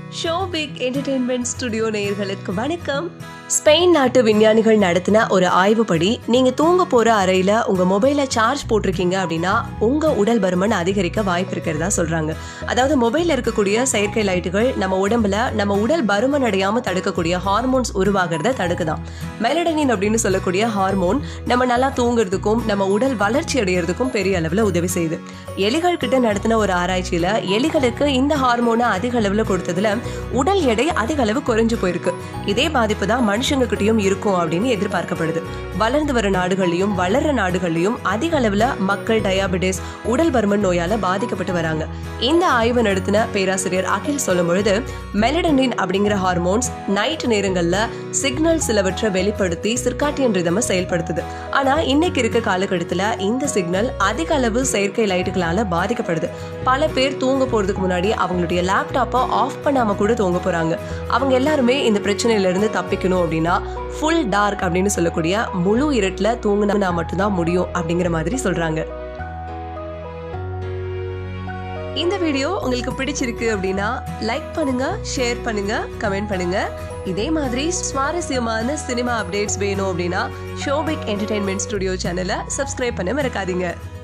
ஷோபிக் entertainment studio நேயர்களுக்கு வணக்கம் Spain நாட்டு விஞ்ஞானிகள் நடத்தின ஒரு ஆய்வுப்படி நீங்க தூங்க போற அறையில உங்க மொபைல சார்ஜ் போட்டிருக்கீங்க அப்படின்னா உங்க உடல் பருமன் அதிகரிக்க வாய்ப்பு இருக்கிறதா சொல்றாங்க அதாவது மொபைல்ல இருக்கக்கூடிய செயற்கை லைட்டுகள் நம்ம உடம்புல நம்ம உடல் பருமன் அடையாம தடுக்கக்கூடிய ஹார்மோன்ஸ் உருவாகிறத தடுக்குதாம் மெலடனின் அப்படின்னு சொல்லக்கூடிய ஹார்மோன் நம்ம நல்லா தூங்குறதுக்கும் நம்ம உடல் வளர்ச்சி அடையிறதுக்கும் பெரிய அளவுல உதவி செய்யுது எலிகள் கிட்ட நடத்தின ஒரு ஆராய்ச்சியில எலிகளுக்கு இந்த ஹார்மோனை அதிக அளவுல கொடுத்ததுல உடல் எடை அதிக அளவு குறைஞ்சு போயிருக்கு இதே பாதிப்பு தான் மனுஷங்க கிட்டயும் இருக்கும் அப்படின்னு எதிர்பார்க்கப்படுது வளர்ந்து வர நாடுகள்லயும் வளர்ற நாடுகள்லயும் அதிக அளவுல மக்கள் டயாபெட்டிஸ் உடல் பருமன் நோயால பாதிக்கப்பட்டு வராங்க இந்த ஆய்வு நடத்தின பேராசிரியர் அகில் சொல்லும் பொழுது மெலடனின் அப்படிங்கிற ஹார்மோன்ஸ் நைட் நேரங்கள்ல சிக்னல் சிலவற்றை வெளிப்படுத்தி சிர்காட்டியன் ரிதம செயல்படுத்துது ஆனா இன்னைக்கு இருக்க காலகட்டத்துல இந்த சிக்னல் அதிக அளவு செயற்கை லைட்டுகளால பாதிக்கப்படுது பல பேர் தூங்க போறதுக்கு முன்னாடி அவங்களுடைய லேப்டாப்பை ஆஃப் பண்ணாம கூட தூங்க போறாங்க அவங்க எல்லாருமே இந்த பிரச்சனையில இருந்து தப்பிக்கணும் அப்படின்னா ஃபுல் டார்க் அப்படின்னு சொல்லக்கூடிய முழு இருட்டுல தூங்கினா மட்டும்தான் முடியும் அப்படிங்கிற மாதிரி சொல்றாங்க இந்த வீடியோ உங்களுக்கு பிடிச்சிருக்கு அப்படின்னா லைக் பண்ணுங்க ஷேர் பண்ணுங்க கமெண்ட் பண்ணுங்க இதே மாதிரி சுவாரஸ்யமான சினிமா அப்டேட்ஸ் வேணும் அப்படின்னா ஷோபிக் என்டர்டைன்மெண்ட் ஸ்டுடியோ சேனலை சப்ஸ்கிரைப் பண்ண மறக்காதீங்க